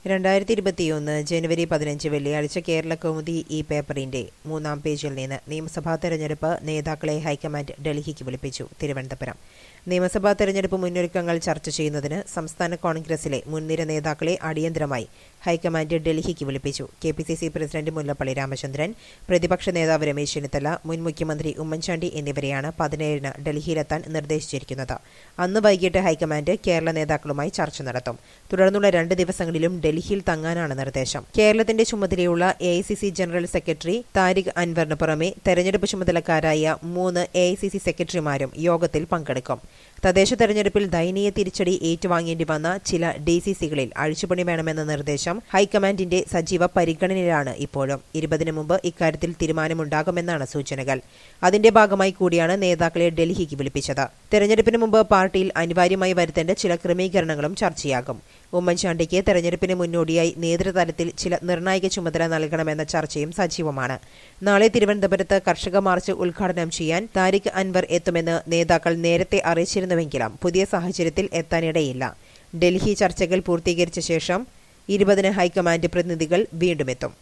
രണ്ടായിരത്തി ഇരുപത്തിയൊന്ന് ജനുവരി പതിനഞ്ച് വെള്ളിയാഴ്ച കേരള കൗമുദി ഈ പേപ്പറിന്റെ മൂന്നാം പേജിൽ നിന്ന് നിയമസഭാ തെരഞ്ഞെടുപ്പ് നേതാക്കളെ ഹൈക്കമാൻഡ് ഡൽഹിക്ക് വിളിപ്പിച്ചു തിരുവനന്തപുരം നിയമസഭാ തെരഞ്ഞെടുപ്പ് മുന്നൊരുക്കങ്ങൾ ചർച്ച ചെയ്യുന്നതിന് സംസ്ഥാന കോൺഗ്രസിലെ മുൻനിര നേതാക്കളെ അടിയന്തരമായി ഹൈക്കമാൻഡ് ഡൽഹിക്ക് വിളിപ്പിച്ചു K P C C president Mullappally Ramachandran പ്രതിപക്ഷ നേതാവ് രമേശ് ചെന്നിത്തല മുൻ മുഖ്യമന്ത്രി ഉമ്മൻചാണ്ടി എന്നിവരെയാണ് പതിനേഴിന് ഡൽഹിയിലെത്താൻ നിർദ്ദേശിച്ചിരിക്കുന്നത് അന്ന് വൈകിട്ട് ഹൈക്കമാൻഡ് കേരള നേതാക്കളുമായി ചർച്ച നടത്തും തുടർന്നുള്ള രണ്ട് ദിവസങ്ങളിലും ഡൽഹിയിൽ തങ്ങാനാണ് നിർദ്ദേശം കേരളത്തിന്റെ ചുമതലയുള്ള എ ജനറൽ സെക്രട്ടറി താരിഖ് അൻവറിന് പുറമെ തെരഞ്ഞെടുപ്പ് ചുമതലക്കാരായ മൂന്ന് എ സെക്രട്ടറിമാരും യോഗത്തിൽ പങ്കെടുക്കും തദ്ദേശ തെരഞ്ഞെടുപ്പിൽ ദയനീയ തിരിച്ചടി ഏറ്റുവാങ്ങേണ്ടി വന്ന ചില ഡി സി സികളിൽ അഴിച്ചുപണി വേണമെന്ന നിർദ്ദേശം ഹൈക്കമാൻഡിന്റെ സജീവ പരിഗണനയിലാണ് ഇപ്പോഴും ഇരുപതിനു മുമ്പ് ഇക്കാര്യത്തിൽ തീരുമാനമുണ്ടാകുമെന്നാണ് സൂചനകൾ അതിന്റെ ഭാഗമായി കൂടിയാണ് നേതാക്കളെ ഡൽഹിക്ക് വിളിപ്പിച്ചത് തെരഞ്ഞെടുപ്പിന് മുമ്പ് പാർട്ടിയിൽ അനിവാര്യമായി വരുത്തേണ്ട ചില ക്രമീകരണങ്ങളും ചർച്ചയാകും ഉമ്മൻചാണ്ടിക്ക് തെരഞ്ഞെടുപ്പിന് മുന്നോടിയായി നേതൃതലത്തിൽ ചില നിർണായക ചുമതല നൽകണമെന്ന ചർച്ചയും സജീവമാണ് നാളെ തിരുവനന്തപുരത്ത് കർഷക മാർച്ച് ഉദ്ഘാടനം ചെയ്യാൻ താരിഖ് അൻവർ എത്തുമെന്ന് നേതാക്കൾ നേരത്തെ അറിയിച്ചിരുന്നുവെങ്കിലും പുതിയ സാഹചര്യത്തിൽ എത്താനിടയില്ല ഡൽഹി ചർച്ചകൾ പൂർത്തീകരിച്ച ശേഷം ഇരുപതിന് ഹൈക്കമാൻഡ് പ്രതിനിധികൾ വീണ്ടുമെത്തും